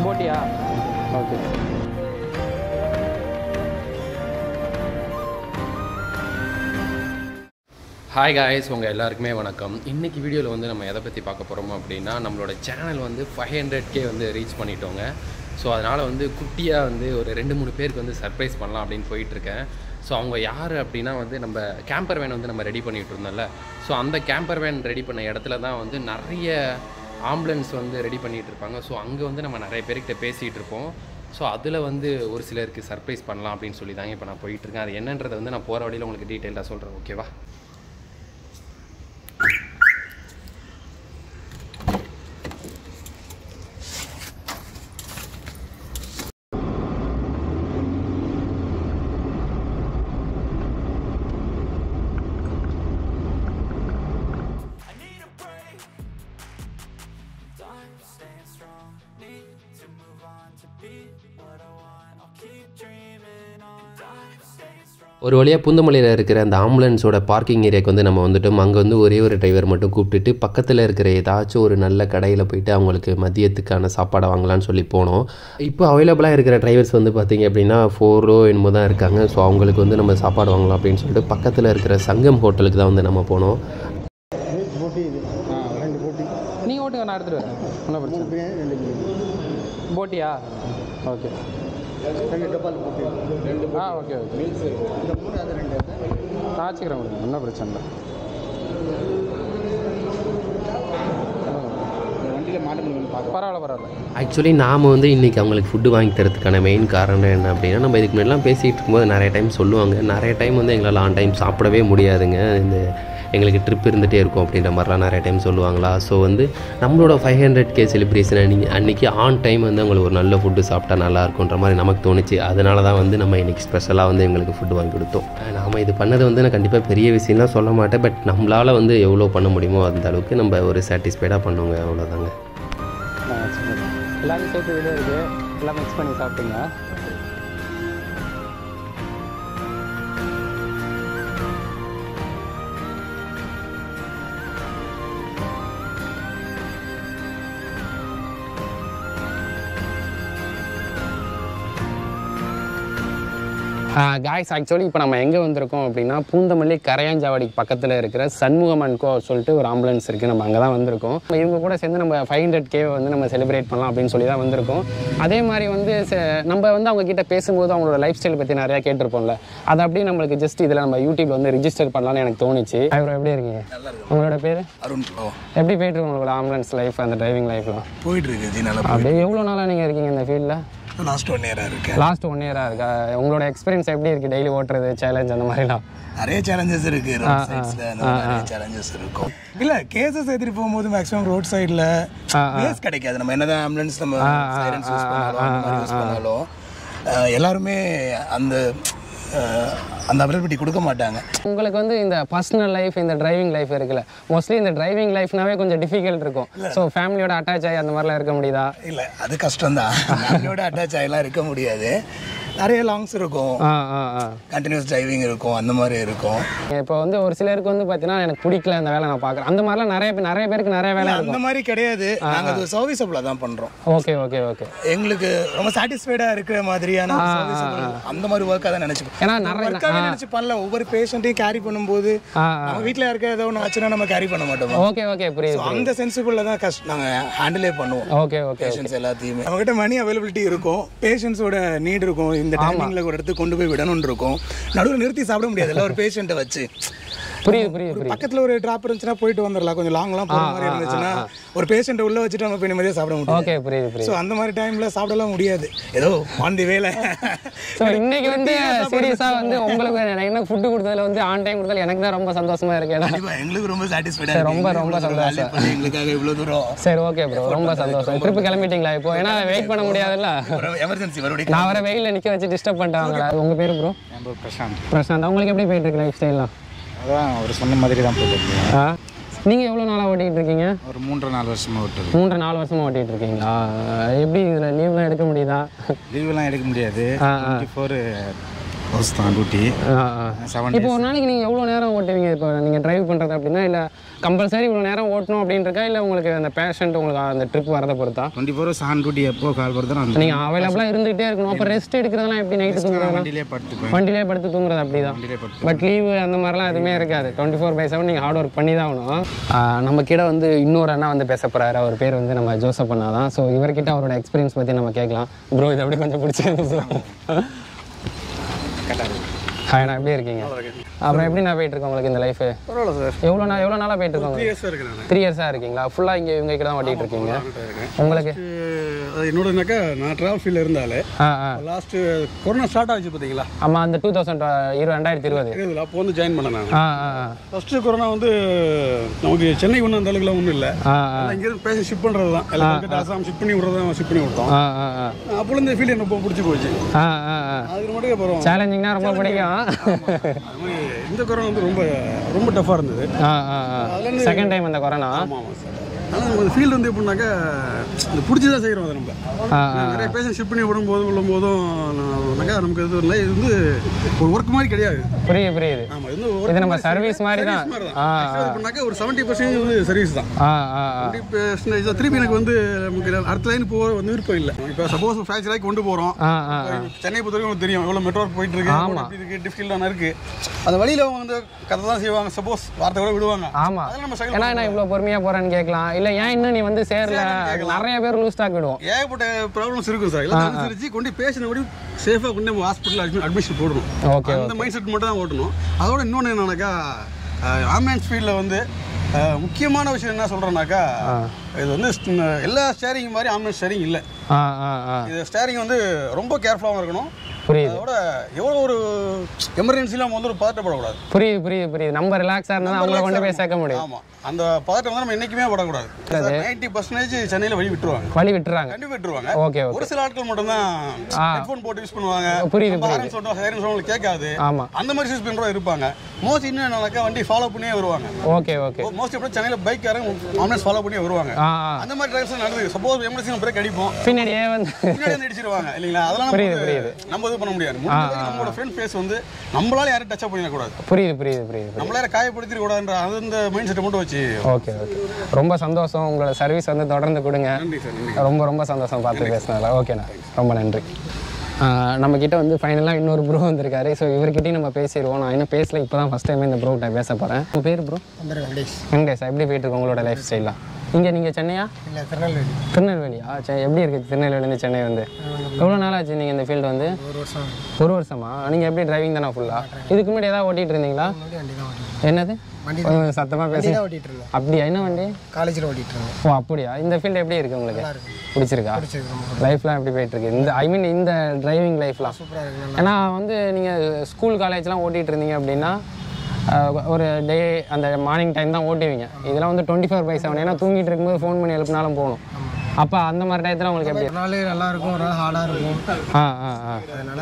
போட்டியா okay hi guys உங்கள் எல்லாருக்குமே வணக்கம் இன்றைக்கி வீடியோவில் வந்து நம்ம எதை பற்றி பார்க்க போகிறோம் அப்படின்னா நம்மளோட சேனல் வந்து ஃபைவ் ஹண்ட்ரட் கே வந்து ரீச் பண்ணிட்டோங்க ஸோ அதனால் வந்து குட்டியாக வந்து ஒரு ரெண்டு மூணு பேருக்கு வந்து சர்ப்ரைஸ் பண்ணலாம் அப்படின்னு போயிட்டுருக்கேன் ஸோ அவங்க யார் அப்படின்னா வந்து நம்ம கேம்பர் வேன் வந்து நம்ம ரெடி பண்ணிகிட்டு இருந்தோம்ல ஸோ அந்த கேம்பர் வேன் ரெடி பண்ண இடத்துல தான் வந்து நிறைய ஆம்புலன்ஸ் வந்து ரெடி பண்ணிகிட்டு இருப்பாங்க ஸோ அங்கே வந்து நம்ம நிறைய பேர்கிட்ட பேசிகிட்டு இருப்போம் ஸோ அதில் வந்து ஒரு சிலருக்கு சர்ப்ரைஸ் பண்ணலாம் அப்படின்னு சொல்லி தாங்க இப்போ நான் போயிட்டுருக்கேன் அது என்னன்றதை வந்து நான் போகிற வழியில் உங்களுக்கு டீட்டெயிலாக சொல்கிறேன் ஓகேவா I need a break. Time staying strong. Need to move on to be what I want. I'll keep dreaming on. Time staying strong. ஒரு வழியாக பூந்தமல்லியில் இருக்கிற அந்த ஆம்புலன்ஸோட பார்க்கிங் ஏரியாவுக்கு வந்து நம்ம வந்துட்டோம் அங்கே வந்து ஒரே ஒரு டிரைவர் மட்டும் கூப்பிட்டுட்டு பக்கத்தில் இருக்கிற ஏதாச்சும் ஒரு நல்ல கடையில் போயிட்டு அவங்களுக்கு மதியத்துக்கான சாப்பாடை வாங்கலாம்னு சொல்லி போனோம் இப்போ அவைலபிளாக இருக்கிற டிரைவர்ஸ் வந்து பார்த்திங்க அப்படின்னா ஃபோரோ என்னமோ தான் இருக்காங்க ஸோ அவங்களுக்கு வந்து நம்ம சாப்பாடு வாங்கலாம் அப்படின்னு சொல்லிட்டு பக்கத்தில் இருக்கிற சங்கம் ஹோட்டலுக்கு தான் வந்து நம்ம போனோம் நீ ஓட்டுங்க நான் எடுத்துகிட்டு வரேன் ஒன்றும் பிரச்சனை போட்டியா ஓகே ஆ ஓகே ஓகே நான் வச்சுக்கிறேன் கொடுங்க ஒன்றும் பிரச்சனை இல்லை பரவாயில்ல பரவாயில்ல ஆக்சுவலி நாம் வந்து இன்றைக்கி அவங்களுக்கு ஃபுட்டு வாங்கி தரதுக்கான மெயின் காரணம் என்ன அப்படின்னா நம்ம இதுக்கு முன்னாடிலாம் பேசிகிட்டு இருக்கும்போது நிறைய டைம் சொல்லுவாங்க நிறைய டைம் வந்து எங்களால் ஆன் டைம் சாப்பிடவே முடியாதுங்க இந்த எங்களுக்கு ட்ரிப் இருந்துகிட்டே இருக்கும் அப்படின்ற மாதிரிலாம் நிறைய டைம் சொல்லுவாங்களா ஸோ வந்து நம்மளோட ஃபைவ் ஹண்ட்ரட் கே செலிப்ரேஷன் அன்றைக்கி அன்றைக்கி ஆன் டைம் வந்து அவங்களுக்கு ஒரு நல்ல ஃபுட்டு சாப்பிட்டா நல்லா இருக்குன்ற மாதிரி நமக்கு தோணுச்சு அதனால தான் வந்து நம்ம இன்றைக்கி ஸ்பெஷலாக வந்து எங்களுக்கு ஃபுட்டு வாங்கி கொடுத்தோம் நாம் இது பண்ணது வந்து நான் கண்டிப்பாக பெரிய விஷயம்லாம் சொல்ல மாட்டேன் பட் நம்மளால் வந்து எவ்வளோ பண்ண முடியுமோ அந்த அளவுக்கு நம்ம ஒரு சாட்டிஸ்ஃபைடாக பண்ணுவோங்க அவ்வளோதாங்க நான் வச்சுக்கிறேன் எல்லாமே சேர்த்து வெளியே இருக்குது எல்லாம் மிக்ஸ் பண்ணி சாப்பிட்டீங்க காய்ஸ் ஆக்சுவலி இப்போ நம்ம எங்கே வந்திருக்கோம் அப்படின்னா பூந்தமல்லி கரையாஞ்சாவடிக்கு பக்கத்தில் இருக்கிற சண்முகம் அண்ட் கோ சொல்லிட்டு ஒரு ஆம்புலன்ஸ் இருக்குது நம்ம அங்கே தான் வந்திருக்கோம் இவங்க கூட சேர்ந்து நம்ம ஃபைவ் ஹண்ட்ரட் கே வந்து நம்ம செலிப்ரேட் பண்ணலாம் அப்படின்னு சொல்லி தான் வந்திருக்கோம் அதே மாதிரி வந்து ச- நம்ம வந்து அவங்க கிட்ட பேசும்போது அவங்களோட லைஃப் ஸ்டைல் பற்றி நிறையா கேட்டிருப்போம்ல அதை அப்படியே நம்மளுக்கு ஜஸ்ட் இதில் நம்ம யூடியூப்ல வந்து ரிஜிஸ்டர் பண்ணலாம்னு எனக்கு தோணுச்சு அவர் எப்படி இருக்கீங்க உங்களோட பேர் அருண் ப்ரோ எப்படி போயிட்டு இருக்கு உங்களோட ஆம்புலன்ஸ் லைஃப் அந்த டிரைவிங் லைஃப்லாம் போயிட்டு இருக்கு ஜி நல்லா அப்படியே எவ்வளோ நாளாக நீங்கள் இருக்கீங்க இந்த ஃபீல்டில் லாஸ்ட் ஒன் இயராக இருக்கேன் லாஸ்ட் ஒன் இயராக இருக்கா உங்களோட எக்ஸ்பீரியன்ஸ் எப்படி இருக்குது டெய்லி ஓட்டுறது சேலஞ்ச் அந்த மாதிரிலாம் நிறைய சேலஞ்சஸ் இருக்கு ரோட் சைட்ஸ்ல அந்த மாதிரி நிறைய சேலஞ்சஸ் இருக்கும் இல்ல கேசஸ் ஏத்திட்டு போகும்போது மேக்ஸிமம் ரோட் சைடுல பேஸ் கிடைக்காது நம்ம என்னதான் ஆம்புலன்ஸ் நம்ம சைரன்ஸ் யூஸ் பண்ணாலும் அந்த மாதிரி யூஸ் பண்ணாலும் அஹ், எல்லாருமே அந்த அஹ், அந்த அவைலபிலிட்டி கொடுக்க மாட்டாங்க உங்களுக்கு வந்து இந்த பர்சனல் லைஃப் இந்த டிரைவிங் லைஃப் இருக்குல்ல மோஸ்ட்லி இந்த டிரைவிங் லைஃப்னாவே கொஞ்சம் டிஃபிகல்ட் இருக்கும் ஸோ ஃபேமிலியோட அட்டாச் ஆகி அந்த மாதிரிலாம் இருக்க முடியுதா இல்ல அது கஷ்டம் தான் ஃபேமிலியோட அட்டாச் ஆகிலாம் இருக்க முடியாது நிறைய லாங்ஸ் இருக்கும் ஆ ஆ ஆ கண்டினியூஸ் டிரைவிங் இருக்கும் அந்த மாதிரி இருக்கும் இப்போ வந்து ஒரு சிலருக்கு வந்து பார்த்தீங்கன்னா எனக்கு பிடிக்கல இந்த வேலை நான் பார்க்குறேன் அந்த மாதிரிலாம் நிறைய பேர் நிறைய பேருக்கு நிறைய வேலை அந்த மாதிரி கிடையாது நாங்க அது சர்வீசபிளா தான் பண்றோம் ஓகே ஓகே ஓகே எங்களுக்கு ரொம்ப சாட்டிஸ்ஃபைடா இருக்கிற மாதிரியான serviceable அந்த மாதிரி ஒர்க்காக தான் நினைச்சுப்போம் ஏன்னா நிறைய ஒர்க்காகவே நினைச்சு பண்ணல ஒவ்வொரு பேஷண்ட்டையும் கேரி பண்ணும்போது ஆ நம்ம வீட்ல இருக்க ஏதோ ஒன்று ஆச்சுன்னா நம்ம கேரி பண்ண மாட்டோம் ஓகே ஓகே புரியுது So, அந்த சென்சிபிள்ல தான் கஷ்டம் நாங்க ஹேண்டிலே பண்ணுவோம் ஓகே ஓகே பேஷண்ட்ஸ் எல்லாத்தையுமே நம்ம கிட்ட மணி அவைலபிலிட்டி இருக்கும் பேஷண்ட்ஸோட நீட் இருக்கும் இந்த டைமிங்ல ஒரு இடத்துக்கு கொண்டு போய் விடணும்னு இருக்கும் நடுவில் நிறுத்தி சாப்பிட முடியாது ஒரு பேஷண்ட்டை வச்சு புரியுது புரியுது ஒரு புரியுது பக்கத்துல ஒரு டிராப் இருந்துச்சுன்னா போயிட்டு வந்துடலாம் கொஞ்சம் லாங்லாம் போகிற மாதிரி இருந்துச்சுன்னா ஒரு பேஷண்ட்டை உள்ள வச்சுட்டு நம்ம போய் நிம்மதியாக சாப்பிட முடியும் ஓகே புரியுது புரியுது ஸோ அந்த மாதிரி டைம்ல சாப்பிடலாம் முடியாது ஏதோ ஆன் தி வேலை ஸோ இன்னைக்கு வந்து சீரியஸாக வந்து உங்களுக்கு நான் என்ன ஃபுட்டு கொடுத்ததுல வந்து ஆன் டைம் கொடுத்ததுல எனக்கு தான் ரொம்ப சந்தோஷமா இருக்கு ஏன்னா கண்டிப்பா எங்களுக்கு ரொம்ப சாட்டிஸ்ஃபைடா ரொம்ப, ரொம்ப சந்தோஷம். எங்களுக்காக இவ்வளவு தூரம் சரி ஓகே ப்ரோ ரொம்ப சந்தோஷம் ட்ரிப் கிளம்பிட்டீங்களா இப்போ ஏன்னா வெயிட் பண்ண முடியாதுல்ல எமர்ஜென்சி மறுபடியும் நான் வர வெயிலில் நிற்க வச்சு டிஸ்டர்ப் பண்ணிட்டாங்களா உங்கள் பேர் ப்ரோ என் பேர் பிரசாந்த் பிரசாந்த் உங்களுக்கு எப்படி போயிட்டு இருக்கு லைஃப் ஸ்டைல்லாம் அதான் அவர் சொன்ன மாதிரி தான் போயிட்டு ஆ நீங்கள் எவ்வளோ நாளாக ஓட்டிகிட்டு இருக்கீங்க ஒரு மூன்று நாலு வருஷமா விட்டது மூன்று நாலு வருஷமாக ஓட்டிகிட்டு இருக்கீங்களா எப்படி இதில் லீவ்லாம் எடுக்க முடியுதா லீவெல்லாம் எடுக்க முடியாது ஆ, ஆ. டுவெண்ட்டி ஃபோர் ஹவுஸ் தான் டியூட்டி ஆ ஆ செவன் இப்போ ஒரு நாளைக்கு நீங்கள் எவ்வளோ நேரம் ஓட்டுவீங்க இப்போ நீங்கள் டிரைவ் பண்ணுறது அப்படின்னா இல்லை கம்பல்சரி இவ்வளோ நேரம் ஓட்டணும் அப்படின்னு இருக்கா இல்லை உங்களுக்கு அந்த பேஷண்ட் உங்களுக்கு அந்த ட்ரிப் வரதை பொறுத்தா டுவெண்ட்டி ஃபோர் ஆன் டியூட்டி எப்போ கால் வருதோ அந்த நீங்கள் அவைலபிளாக இருந்துகிட்டே இருக்கணும் அப்போ ரெஸ்ட் எடுக்கிறதெல்லாம் எப்படி நைட்டு தூங்குறதெல்லாம் வண்டியிலே படுத்துப்பேன் வண்டியிலே படுத்து தூங்குறது அப்படிதான் வண்டியிலே படுத்து பட் லீவு அந்த மாதிரிலாம் எதுவுமே இருக்காது டுவெண்ட்டி ஃபோர் பை செவன் நீங்கள் ஹார்ட் ஒர்க் பண்ணி தான் ஆகணும் ஆஹ் நம்ம கிட்ட வந்து இன்னொரு அண்ணா வந்து பேச போகிறாரு அவர் பேர் வந்து நம்ம ஜோசப் அண்ணா தான் ஸோ இவர்கிட்ட அவரோட எக்ஸ்பீரியன்ஸ் பற்றி நம்ம கேட்கலாம் ப்ரோ இது அப்படி கொஞ்சம் பிடிச்சிருந்து ப்ரோ ஹாய் நான் எப்படி இருக்கீங்க அப்புறம் எப்படி நான் போயிட்டு இருக்கேன் உங்களுக்கு இந்த லைஃப் பரவாயில்ல சார் எவ்வளோ நாள் எவ்வளோ நாளாக போயிட்டு இருக்கோங்க இயர்ஸாக இருக்கு நான் த்ரீ இயர்ஸாக இருக்கீங்களா ஃபுல்லாக இங்கே இவங்க கிட்ட தான் ஓட்டிகிட்டு இருக்கீங்க உங்களுக்கு அது என்னோடனாக்கா நான் ட்ராவல் ஃபீல்டில் இருந்தாலே ஆ ஆ லாஸ்ட்டு கொரோனா ஸ்டார்ட் ஆச்சு பார்த்தீங்களா ஆமாம் அந்த டூ தௌசண்ட் இரு ரெண்டாயிரத்தி இருபது இருபதுல அப்போ வந்து ஜாயின் பண்ணேன் நான் ஆ ஆ ஆ. ஃபஸ்ட்டு கொரோனா வந்து நமக்கு சென்னை ஒன்றும் அந்த அளவுக்குலாம் ஒன்றும் இல்லை ஆ ஆ இங்கேருந்து பேச ஷிப் பண்ணுறது தான் எல்லாம் அசாம் ஷிப் பண்ணி விட்றது தான் ஷிப் பண்ணி விட்டோம் ஆ ஆ ஆ அப்போ இந்த ஃபீல்டு எனக்கு ரொம்ப பிடிச்சி போச்சு ஆ ஆ ஆ அதுக்கு மட்டும் அப்புறம் சேலஞ்சிங்னா ரொம்ப பிடிக்கும் அது மாதிரி இந்த கொரோனா வந்து ரொம்ப ரொம்ப டஃப்பாக இருந்தது ஆ ஆ ஆ செகண்ட் டைம் அந்த கொரோனா ஆமாம் ஆமாம் சார் ஆனால் நம்ம ஃபீல்டு வந்து எப்படின்னாக்கா இந்த பிடிச்சி தான் செய்கிறோம் அதை நம்ம ஆ நிறைய பேஷண்ட் ஷிப் பண்ணி விடும்போது விடும்போதும் நான் நமக்கு இது இல்லை இது வந்து ஒரு ஒர்க் மாதிரி கிடையாது புரியுது புரியுது ஆமாம் இது வந்து ஒரு இது நம்ம சர்வீஸ் மாதிரி தான் ஆ Actually இது பண்ணாக்கா ஒரு செவன்ட்டி பர்சன்டேஜ் வந்து சர்வீஸ் தான் ஆ ஆ ஆ டுவெண்ட்டி பர்சன்டேஜ் தான் திருப்பி எனக்கு வந்து நமக்கு அடுத்த லைன் போக வந்து விருப்பம் இல்லை இப்போ சப்போஸ் ஃப்ராக்சர் ஆகி கொண்டு போகிறோம் ஆ ஆ சென்னை பொறுத்த வரைக்கும் உங்களுக்கு தெரியும் எவ்வளோ மெட்ரோ போயிட்டு இருக்கு எப்படி இருக்கு டிஃபிகல்ட்டான இருக்கு அந்த வழியில் அவங்க வந்து கதை தான் செய்வாங்க சப்போஸ் வார்த்தை கூட விடுவாங்க ஆமா அதெல்லாம் நம்ம சைக்கிள் ஏன்னா நான் இவ்வளோ பொறுமையா போறேன்னு கேட்கலாம் இல்ல ஏன் இன்னும் நீ வந்து சேரல நிறைய பேர் லூஸ் ஸ்டாக் விடுவோம் ஏகப்பட்ட ப்ராப்ளம்ஸ் இருக்கும் சார் எல்லாம் அனுசரிச்சு கொண்டு பேஷண்ட் கூட சேஃபாக கொண்டு நம்ம ஹாஸ்பிட்டல் அட்மிஷன் போடணும் ஓகே அந்த மைண்ட் செட் மட்டும் தான் ஓட்டணும் அதோட இன்னொன்று என்னன்னாக்கா ஆம்புலன்ஸ் ஃபீல்டில் வந்து அஹ், முக்கியமான விஷயம் என்ன சொல்கிறேன்னாக்கா இது வந்து st- எல்லா ஸ்டேரிங் மாதிரி ஆம்புலன்ஸ் ஸ்டேரிங் இல்லை ஆ ஆ ஆ இது ஸ்டேரிங் வந்து ரொம்ப கேர்ஃபுல்லாகவும் இருக்கணும் புரியுது அதோட எவ்வளோ ஒரு எமர்ஜென்சியில் நம்ம வந்து ஒரு பதட்டப்படக்கூடாது புரியுது புரியுது புரியுது நம்ம ரிலாக்ஸா இருந்தா அவங்கள கொண்டு போய் சேர்க்க முடியும் ஆமாம் அந்த பதட்டம் வந்து நம்ம என்றைக்குமே படக்கூடாது நைன்டி பர்சன்டேஜ் சென்னையில் வழி விட்டுருவாங்க வழி விட்டுறாங்க கண்டிப்பாக விட்டுருவாங்க ஓகே ஓகே ஒரு சில ஆட்கள் மட்டும்தான் ஆ. ஹெட்ஃபோன் போட்டு யூஸ் பண்ணுவாங்க புரியுது, ஹாரன் சொல்றோம் ஹைரன் சொல்றோம் கேட்காது ஆமா அந்த மாதிரி யூஸ் பண்றவங்க இருப்பாங்க மோஸ்ட் இன்னும் என்னன்னாக்கா வண்டி ஃபாலோ பண்ணியே வருவாங்க ஓகே ஓகே மோஸ்ட் எப்படி சென்னையில் பைக் காரங்க ஆம்புலன்ஸ் ஃபாலோ பண்ணியே வருவாங்க ஆ ஆ அந்த மாதிரி டிரைவர்ஸ் நடந்தது சப்போஸ் எமர்ஜென்சி பிரேக் அடிப்போம் பின்னாடியே வந்து பின்னாடி வந்து அடிச்சிருவாங்க இல்லைங்களா அதெல்லாம் நம்ம புரியுது, வந்து புரியுது. நம்ம இது பண்ண முடியாது முடிஞ்ச வரைக்கும் நம்மளோட ஃப்ரெண்ட் ஃபேஸ் வந்து நம்மளால யாரும் டச் பண்ணிடக்கூடாது புரியுது புரியுது புரியுது நம்மளால யாரும் காயப்படுத்திட கூடாதுன்ற அது இந்த மைண்ட் செட்டை மட்டும் வச்சு ஓகே ஓகே ரொம்ப சந்தோஷம் உங்களோட சர்வீஸ் வந்து தொடர்ந்து கொடுங்க நன்றி சார் நன்றி ரொம்ப ரொம்ப சந்தோஷம் பார்த்து பேசினதில் ஓகேண்ணா ரொம்ப நன்றி ஆஹ் நம்ம கிட்ட வந்து ஃபைனலாக இன்னொரு ப்ரோ வந்திருக்காரு ஸோ இவர்கிட்டயும் நம்ம பேசிடுவோம் நான் இன்னும் பேசல இப்போ தான் ஃபஸ்ட் டைம் இந்த ப்ரோ கிட்ட பேச போகிறேன் உங்கள் பேர் ப்ரோ வெங்கடேஷ் எப்படி போயிட்டு இருக்கு உங்களோட லைஃப் ஸ்டைலாம் இங்கே நீங்கள் சென்னையா இல்லை திருநெல்வேலி திருநெல்வேலியா சரி எப்படி இருக்குது திருநெல்வேலிருந்து சென்னை வந்து எவ்வளோ நாள் ஆச்சு நீங்கள் இந்த ஃபீல்டு வந்து ஒரு வருஷம் ஒரு வருஷமா நீங்கள் எப்படி டிரைவிங் தானே ஃபுல்லாக இதுக்கு முன்னாடி ஏதாவது ஓட்டிகிட்டு இருந்தீங்களா முன்னாடி வண்டி தான் ஓட்டிட்டு என்னது கொஞ்சம் சத்தமாக பேசி தான் ஓட்டிட்டு இருந்தேன் அப்படியா என்ன வண்டி காலேஜில் ஓட்டிட்டு இருந்தேன் ஓ அப்படியா இந்த ஃபீல்டு எப்படி இருக்குது உங்களுக்கு பிடிச்சிருக்கா சரி ரொம்ப லைஃப்லாம் எப்படி போயிட்டு இருக்கு இந்த ஐ மீன் இந்த டிரைவிங் லைஃப்லாம் சூப்பராக இருக்கு ஏன்னா வந்து நீங்கள் ஸ்கூல் காலேஜ்லாம் ஓட்டிகிட்டு இருந்தீங்க அப்படின்னா அஹ், ஒரு டே அந்த மார்னிங் டைம் தான் ஓட்டுவீங்க இதெல்லாம் வந்து டுவெண்ட்டி ஃபோர் பை செவன் ஏன்னா தூங்கிட்டு இருக்கும்போது ஃபோன் பண்ணி எழுப்பினாலும் போகணும் அப்போ அந்த மாதிரி டயத்தில் உங்களுக்கு எப்படி ஒரு நாள் நல்லா இருக்கும் ஒரு நாள் ஹார்டாக இருக்கும் ஆ ஆ ஆ அதனால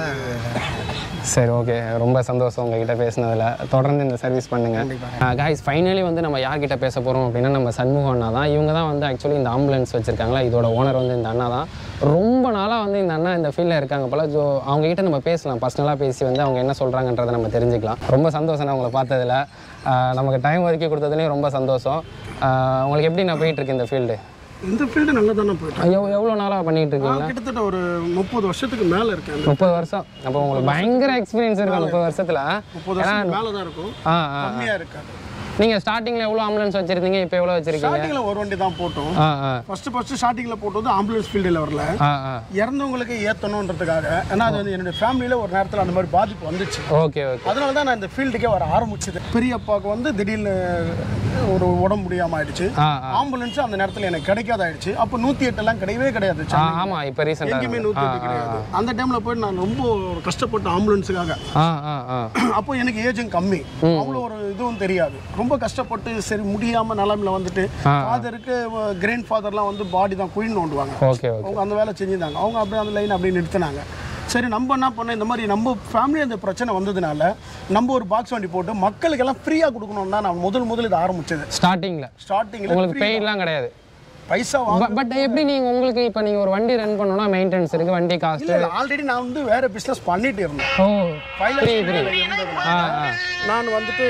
சரி ஓகே ரொம்ப சந்தோஷம் உங்ககிட்ட பேசினதில் தொடர்ந்து இந்த சர்வீஸ் பண்ணுங்கள் காய்ஸ் ஃபைனலி வந்து நம்ம யார்கிட்ட பேச போகிறோம் அப்படின்னா நம்ம சண்முகம் அண்ணா தான் இவங்க தான் வந்து ஆக்சுவலி இந்த ஆம்புலன்ஸ் வச்சுருக்காங்களா இதோட ஓனர் வந்து இந்த அண்ணா தான் ரொம்ப நாளாக வந்து இந்த அண்ணா இந்த ஃபீல்டில் இருக்காங்க போல ஸோ அவங்ககிட்ட நம்ம பேசலாம் பர்சனலாக பேசி வந்து அவங்க என்ன சொல்கிறாங்கன்றதை நம்ம தெரிஞ்சுக்கலாம் ரொம்ப சந்தோஷம் நான் உங்களை பார்த்ததில் ஆஹ் நமக்கு டைம் ஒதுக்கி கொடுத்ததுலேயும் ரொம்ப சந்தோஷம் ஆஹ் உங்களுக்கு எப்படி நான் போயிட்டுருக்கு இந்த ஃபீல்டு இந்த ஃபீல்டு நல்லா தானே போயிட்டு எவ் எவ்வளோ நாளாக பண்ணிகிட்டு இருக்கீங்களா கிட்டத்தட்ட ஒரு முப்பது வருஷத்துக்கு மேலே இருக்கேன் முப்பது வருஷம் அப்போ உங்களுக்கு பயங்கர எக்ஸ்பீரியன்ஸ் இருக்கும் முப்பது வருஷத்தில் முப்பது வருஷத்துக்கு மேலே தான் இருக்கும் ஆ ஆ கம்மியாக இருக்காது நீங்கள் ஸ்டார்டிங்கில் எவ்வளோ ஆம்புலன்ஸ் வச்சுருந்தீங்க இப்போ எவ்வளோ வச்சுருக்கீங்க ஸ்டார்டிங்கில் ஒரு வண்டி தான் போட்டோம் ஆ ஆ ஃபர்ஸ்ட் ஃபர்ஸ்ட் ஸ்டார்டிங்கில் போட்டது ஆம்புலன்ஸ் ஃபீல்டில் வரல ஆ ஆ இறந்தவங்களுக்கு ஏற்றணுன்றதுக்காக ஏன்னா அது வந்து என்னுடைய ஃபேமிலியில் ஒரு நேரத்தில் அந்த மாதிரி பாதிப்பு வந்துச்சு ஓகே ஓகே அதனால தான் நான் இந்த ஃபீல்டுக்கே வர ஆரம்பிச்சது பெரியப்பாவுக்கு வந்து திடீர்னு ஒரு உடம்பு முடியாமல் ஆயிடுச்சு ஆ ஆ ஆம்புலன்ஸ் அந்த நேரத்தில் எனக்கு கிடைக்காத ஆயிடுச்சு அப்போ நூற்றி எட்டெல்லாம் கிடையவே கிடையாது ஆ ஆமாம் இப்போ எங்கேயுமே ரீசெண்டாக நூற்றி எட்டு கிடையாது அந்த டைமில் போய் நான் ரொம்ப கஷ்டப்பட்ட ஆம்புலன்ஸுக்காக ஆ ஆ ஆ அப்போ எனக்கு ஏஜும் கம்மி அவ்வளோ ஒரு இதுவும் தெரியாது ரொம்ப கஷ்டப்பட்டு சரி முடியாம நிலமையில வந்துட்டு ஃபாதருக்கு கிராண்ட் ஃபாதர்லாம் வந்து பாடி தான் குயின் நோண்டுவாங்க ஓகே ஓகே அவங்க அந்த வேலை செஞ்சிருந்தாங்க அவங்க அப்படியே அந்த லைன் அப்படியே நிறுத்தினாங்க சரி நம்ம என்ன பண்ணோம் இந்த மாதிரி நம்ம ஃபேமிலி அந்த பிரச்சனை வந்ததுனால நம்ம ஒரு பாக்ஸ் வண்டி போட்டு மக்களுக்கெல்லாம் ஃப்ரீயாக கொடுக்கணும் தான் நான் முதல் முதல் இதை ஆரம்பிச்சது ஸ்டார்டிங்கில் ஸ்டார்டிங்கில் உங்களுக்கு பெயின்லாம் கிடையாது பைசா வாங்க பட் எப்படி நீங்கள் உங்களுக்கு இப்போ நீங்கள் ஒரு வண்டி ரன் பண்ணணும்னா மெயின்டெனன்ஸ் இருக்குது வண்டி காஸ்ட் இல்ல ஆல்ரெடி நான் வந்து வேற பிசினஸ் பண்ணிட்டு இருந்தேன் ஓ Five lakhs புரியுது மேல புரியுது இருந்ததுனால ஆ ஆ நான் வந்துட்டு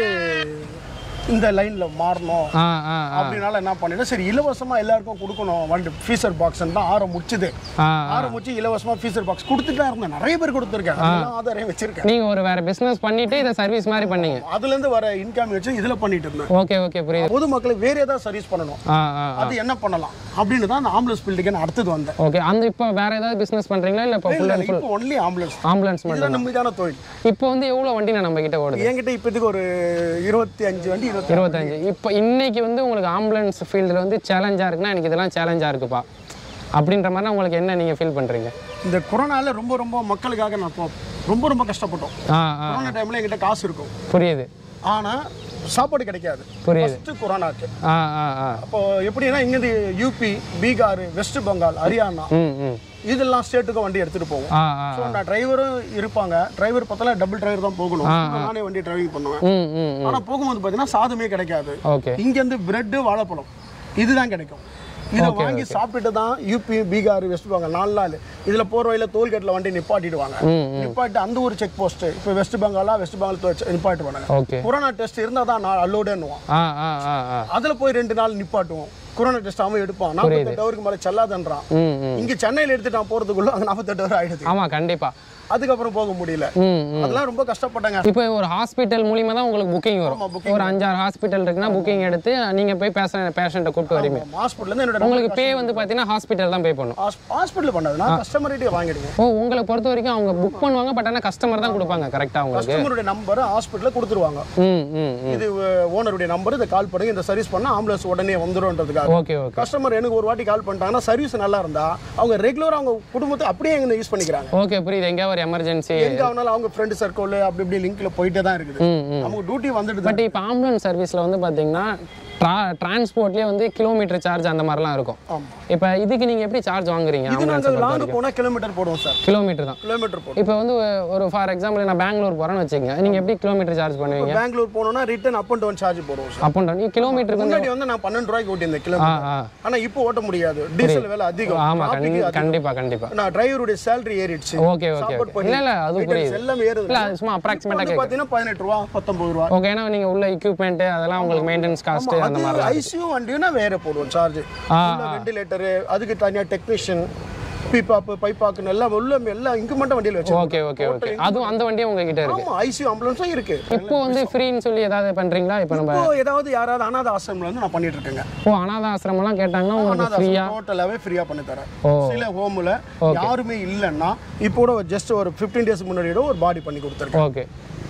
இந்த லைன்ல மாறணும் ஆ ஆ ஆ அப்படினால என்ன பண்ணிட்டேன் சரி இலவசமா எல்லாருக்கும் கொடுக்கணும் வண்டி ஃபீச்சர் பாக்ஸ் தான் ஆற முடிச்சது ஆ ஆற முடிச்சு இலவசமா ஃபீச்சர் பாக்ஸ் கொடுத்துட்டு தான் இருந்தேன் நிறைய பேர் கொடுத்துருக்கேன் அதெல்லாம் ஆதாரம் வச்சிருக்கேன் நீங்கள் ஒரு வேறு பிஸ்னஸ் பண்ணிவிட்டு இதை சர்வீஸ் மாதிரி பண்ணீங்க அதுல இருந்து வர இன்கம் வச்சு இதுல பண்ணிட்டு இருந்தேன் ஓகே ஓகே புரியுது பொதுமக்களுக்கு வேற ஏதாவது சர்வீஸ் பண்ணணும் ஆ ஆ அது என்ன பண்ணலாம் அப்படின்னு தான் அந்த ஆம்புலன்ஸ் ஃபீல்டுக்கு நான் அடுத்தது வந்தேன் ஓகே அந்த இப்போ வேறு ஏதாவது பிஸ்னஸ் பண்ணுறீங்களா இல்லை இப்போ ஃபுல் அண்ட் ஃபுல் இப்போ ஒன்லி ஆம்புலன்ஸ் ஆம்புலன்ஸ் மட்டும் இதுதான் நம்மதான தொழில் இப்போ வந்து எவ்வளோ வண்டி நான் நம்ம கிட்ட ஓடுது என்கிட்ட இப்போதைக்கு ஒரு இருபத்தி அஞ்சு வண்டி இருபத்தி இருபத்தஞ்சு இப்போ இன்னைக்கு வந்து உங்களுக்கு ஆம்புலன்ஸ் ஃபீல்டில் வந்து சேலஞ்சாக இருக்குன்னா எனக்கு இதெல்லாம் சேலஞ்சாக இருக்குப்பா அப்படின்ற மாதிரி உங்களுக்கு என்ன நீங்கள் ஃபீல் பண்ணுறீங்க இந்த கொரோனால ரொம்ப ரொம்ப மக்களுக்காக நான் இப்போ ரொம்ப ரொம்ப கஷ்டப்பட்டோம் ஆ ஆ கொரோனா டைம்ல என்கிட்ட காசு இருக்கும் புரியுது ஆனா சாப்பாடு கிடைக்காது புரியுது ஃபர்ஸ்ட் கொரோனாக்கு ஆ ஆ ஆ அப்போ எப்படின்னா இங்கேருந்து யூபி பீகார் வெஸ்ட் பெங்கால் ஹரியானா ம் ம் இதெல்லாம் ஸ்டேட்டுக்கு வண்டி எடுத்துட்டு போவோம் ஆ ஆ ஸோ நான் டிரைவரும் இருப்பாங்க டிரைவர் பார்த்தாலும் டபுள் டிரைவர் தான் போகணும் நானே வண்டி டிரைவிங் பண்ணுவேன் ம் ம் ம் ஆனா போகும்போது பார்த்தீங்கன்னா சாதமே கிடைக்காது ஓகே இங்கேருந்து பிரெட்டு வாழைப்பழம் இதுதான் கிடைக்கும் இதை வாங்கி சாப்பிட்டுட்டு தான் யூபி பீகார் வெஸ்ட் பெங்கால் நாலு நாள் இதில் போகிற வழியில் டோல்கேட்டில் வண்டி நிப்பாட்டிடுவாங்க நிப்பாட்டி அந்த ஒரு செக் போஸ்ட் இப்போ வெஸ்ட் பெங்காலா வெஸ்ட் பெங்கால் நிப்பாட்டுவாங்க ஓகே கொரோனா டெஸ்ட் இருந்தால் தான் நான் அல்லோடன்னுவான் ஆ ஆ ஆ ஆ அதில் போய் ரெண்டு நாள் நிப்பாட்டுவோம் கொரோனா டெஸ்ட் அவன் எடுப்பான் நாற்பத்தெட்டு ஹவருக்கு மேலே செல்லாதன்றான் ம் ம் இங்கே சென்னையில் எடுத்து நான் போகிறதுக்குள்ள அங்கே நாற்பத்தெட்டு ஹவர் ஆயிடுது ஆமாம் கண்டிப்பாக அதுக்கப்புறம் போக முடியல ம் ம் அதெல்லாம் ரொம்ப கஷ்டப்பட்டாங்க இப்போ ஒரு ஹாஸ்பிட்டல் மூலியமா தான் உங்களுக்கு புக்கிங் வரும் ஒரு அஞ்சாறு ஹாஸ்பிட்டல் இருக்குன்னா புக்கிங் எடுத்து நீங்கள் போய் பேச பேஷண்ட்டை கூப்பிட்டு வரீங்க ஹாஸ்பிட்டல் என்னோட உங்களுக்கு பே வந்து பார்த்தீங்கன்னா ஹாஸ்பிட்டல் தான் பே பண்ணும் ஹாஸ்பிட்டல் பண்ணாது நான் கஸ்டமர்கிட்டே வாங்கிடுவேன் ஓ உங்களை பொறுத்த வரைக்கும் அவங்க புக் பண்ணுவாங்க பட் ஆனால் கஸ்டமர் தான் கொடுப்பாங்க கரெக்டாக உங்களுக்கு கஸ்டமருடைய நம்பர் ஹாஸ்பிட்டலில் கொடுத்துருவாங்க ம் ம் ம் இது ஓனருடைய நம்பர் இதை கால் பண்ணுங்க இந்த சர்வீஸ் பண்ணா ஆம்புலன்ஸ் உடனே வந்துரும்ன்றதுக்காக ஓகே ஓகே கஸ்டமர் எனக்கு ஒரு வாட்டி கால் பண்ணிட்டாங்கன்னா சர்வீஸ் நல்லா இருந்தா அவங்க ரெகுலரா அவங்க குடும்பத்தை அப்படியே எங்க யூஸ் பண்ணிக்கிறாங்க ஓகே புரியுது எங்கேயா ஒரு எமர்ஜென்சி எங்க ஆனாலும் அவங்க ஃப்ரெண்ட் சர்க்கிள் அப்படி இப்படி லிங்க்ல போயிட்டே தான் இருக்குது ம் ம் அவங்க டியூட்டி வந்துட்டு பட் இப்போ ஆம்புலன்ஸ் சர்வீஸில் வந்து பார்த்தீங்கன்னா ட்ரா டிரான்ஸ்போர்ட்லேயே வந்து கிலோமீட்டர் சார்ஜ் அந்த மாதிரிலாம் இருக்கும் ஆமா. இப்போ இதுக்கு நீங்கள் எப்படி சார்ஜ் வாங்குறீங்க இது ஆம்புலன்ஸ் நாங்க லாங் போனா கிலோமீட்டர் போடுவோம் சார் கிலோமீட்டர் தான் கிலோமீட்டர் போடுவோம் இப்போ வந்து ஒரு ஃபார் எக்ஸாம்பிள் நான் பெங்களூர் போகிறேன்னு வச்சுக்கோங்க நீங்கள் எப்படி கிலோமீட்டர் சார்ஜ் பண்ணுவீங்க பெங்களூர் போனோம்னா return up and down charge போடுவோம் சார் அப் அண்ட் டவுன் கிலோமீட்டருக்கு வந்து முன்னாடி வந்து நான் பன்னெண்டு ரூபாய்க்கு ஓட்டியிருந்தேன் ஆ கிலோமீட்டர் ஆ ஆனா இப்போ ஓட்ட முடியாது டீசல் விலை அதிகம் ஆமாம் traffic அதிகம். கண்டிப்பாக கண்டிப்பாக நான் டிரைவருடைய சேலரி ஏறிடுச்சு ஓகே ஓகே சாப்பாடு ஓகே பண்ணி இல்லை இல்லை அது maintenance புரியுது எல்லாமே ஏறுது இல்லை அது சும்மா இப்போ அப்ராக்சிமேட்டாக வந்து கேட்குது பாத்தீங்கன்னா பதினெட்டு ரூபா பத்தொன்பது ரூபா ஓகே ஏன்னா நீங்கள் உள்ள எக்யூப்மெண்ட்டு அதெல்லாம் உங்களுக்கு மெயின்டெனன்ஸ் காஸ்ட்டு அந்த அது மாதிரிலாம் ஐசியூ வண்டினா வேற போடுவோம் சார்ஜ் ஆ, வெண்டிலேட்டர் அதுக்கு தனியா டெக்னீஷியன் பீப்பாப்பு பைப்பாக்குன்னு எல்லாம் உள்ள எல்லாம் இன்குமெண்ட் வண்டியில் வச்சு ஓகே ஓகே ஓகே அதுவும் அந்த வண்டியும் உங்ககிட்ட இருக்கு ஆமா ஐசியூ ஆம்புலன்ஸும் இருக்கு இப்போ வந்து ஃப்ரீன்னு சொல்லி ஏதாவது பண்ணுறீங்களா இப்போ நம்ம இப்போ ஏதாவது யாராவது அனாத ஆசிரமில் வந்து நான் பண்ணிட்டு இருக்கேங்க ஓ அனாத ஆசிரமம்லாம் கேட்டாங்கன்னா உங்களுக்கு ஃப்ரீயா டோட்டலாகவே ஃப்ரீயா பண்ணி தரேன் ஓ. சில ஹோம்ல யாருமே இல்லைன்னா இப்போ கூட ஜஸ்ட் ஒரு ஃபிஃப்டீன் டேஸ் முன்னாடி கூட ஒரு பாடி பண்ணி கொடுத்துருக்கேன் ஓகே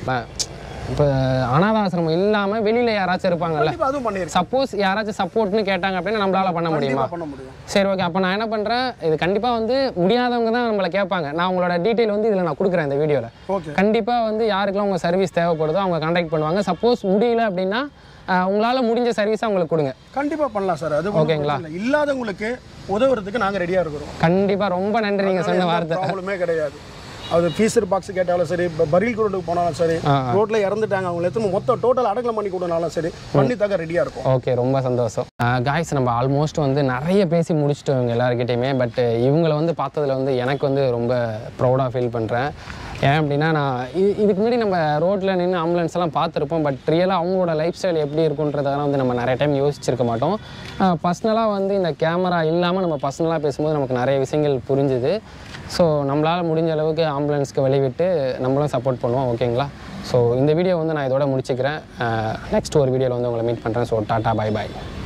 இப்போ அனாத ஆசிரமம் இல்லாமல் வெளியில் யாராச்சும் இருப்பாங்கல்ல கண்டிப்பா அதுவும் பண்ணியிருக்கேன் சப்போஸ் யாராச்சும் சப்போர்ட்னு கேட்டாங்க அப்படின்னா நம்மளால பண்ண முடியுமா கண்டிப்பா பண்ண முடியும் சரி ஓகே அப்போ நான் என்ன பண்ணுறேன் இது கண்டிப்பாக வந்து முடியாதவங்க தான் நம்மளை கேட்பாங்க நான் உங்களோட டீட்டெயில் வந்து இதில் நான் கொடுக்குறேன் இந்த வீடியோவில் ஓகே கண்டிப்பாக வந்து யாருக்கெல்லாம் உங்கள் சர்வீஸ் தேவைப்படுதோ அவங்க கான்டாக்ட் பண்ணுவாங்க சப்போஸ் முடியல அப்படின்னா ஆஹ், உங்களால் முடிஞ்ச சர்வீஸை அவங்களுக்கு கொடுங்க கண்டிப்பா பண்ணலாம் சார் அது ஒண்ணும் ஓகேங்களா? பிரச்சனை இல்லை. இல்லாதவங்களுக்கு உதவுறதுக்கு நாங்க ரெடியா இருக்கிறோம் கண்டிப்பாக ரொம்ப நன்றி நீங்கள் சொன்ன வார்த்தை ப்ராப்ளமே கிடையாது அது ஃபீஸர் பாக்ஸ் கேட்டாலும் சரி இப்போ பரில் ரோடுக்கு போனாலும் சரி ஆ, ரோட்ல இறந்துட்டாங்க அவங்க எத்தனை மொத்தம் டோட்டல் அடக்கலம் பண்ணி கொடுனாலும் சரி பண்ணி தக்க ரெடியா இருக்கும் ஓகே ரொம்ப சந்தோஷம் காய்ஸ் நம்ம ஆல்மோஸ்ட் வந்து நிறைய பேசி முடிச்சிட்டோம் இவங்க எல்லாருக்கிட்டையுமே பட் இவங்களை வந்து பார்த்ததுல வந்து எனக்கு வந்து ரொம்ப ப்ரௌடாக ஃபீல் பண்ணுறேன் ஏன் அப்படின்னா நான் இது இதுக்கு முன்னாடி நம்ம ரோட்டில் நின்று ஆம்புலன்ஸ் எல்லாம் பார்த்துருப்போம் பட் ரியலாக அவங்களோட லைஃப் ஸ்டைல் எப்படி இருக்குன்றதெல்லாம் வந்து நம்ம நிறைய டைம் யோசிச்சிருக்க மாட்டோம் பர்சனலாக வந்து இந்த கேமரா இல்லாமல் நம்ம பர்சனலாக பேசும்போது நமக்கு நிறைய விஷயங்கள் புரிஞ்சுது ஸோ நம்மளால் முடிஞ்ச அளவுக்கு ஆம்புலன்ஸ்க்கு வெளிவிட்டு நம்மளும் சப்போர்ட் பண்ணுவோம் ஓகேங்களா ஸோ இந்த வீடியோ வந்து நான் இதோட முடிச்சுக்கிறேன் நெக்ஸ்ட் ஒரு வீடியோவில் வந்து உங்களை மீட் பண்ணுறேன் ஸோ டாட்டா பை பாய்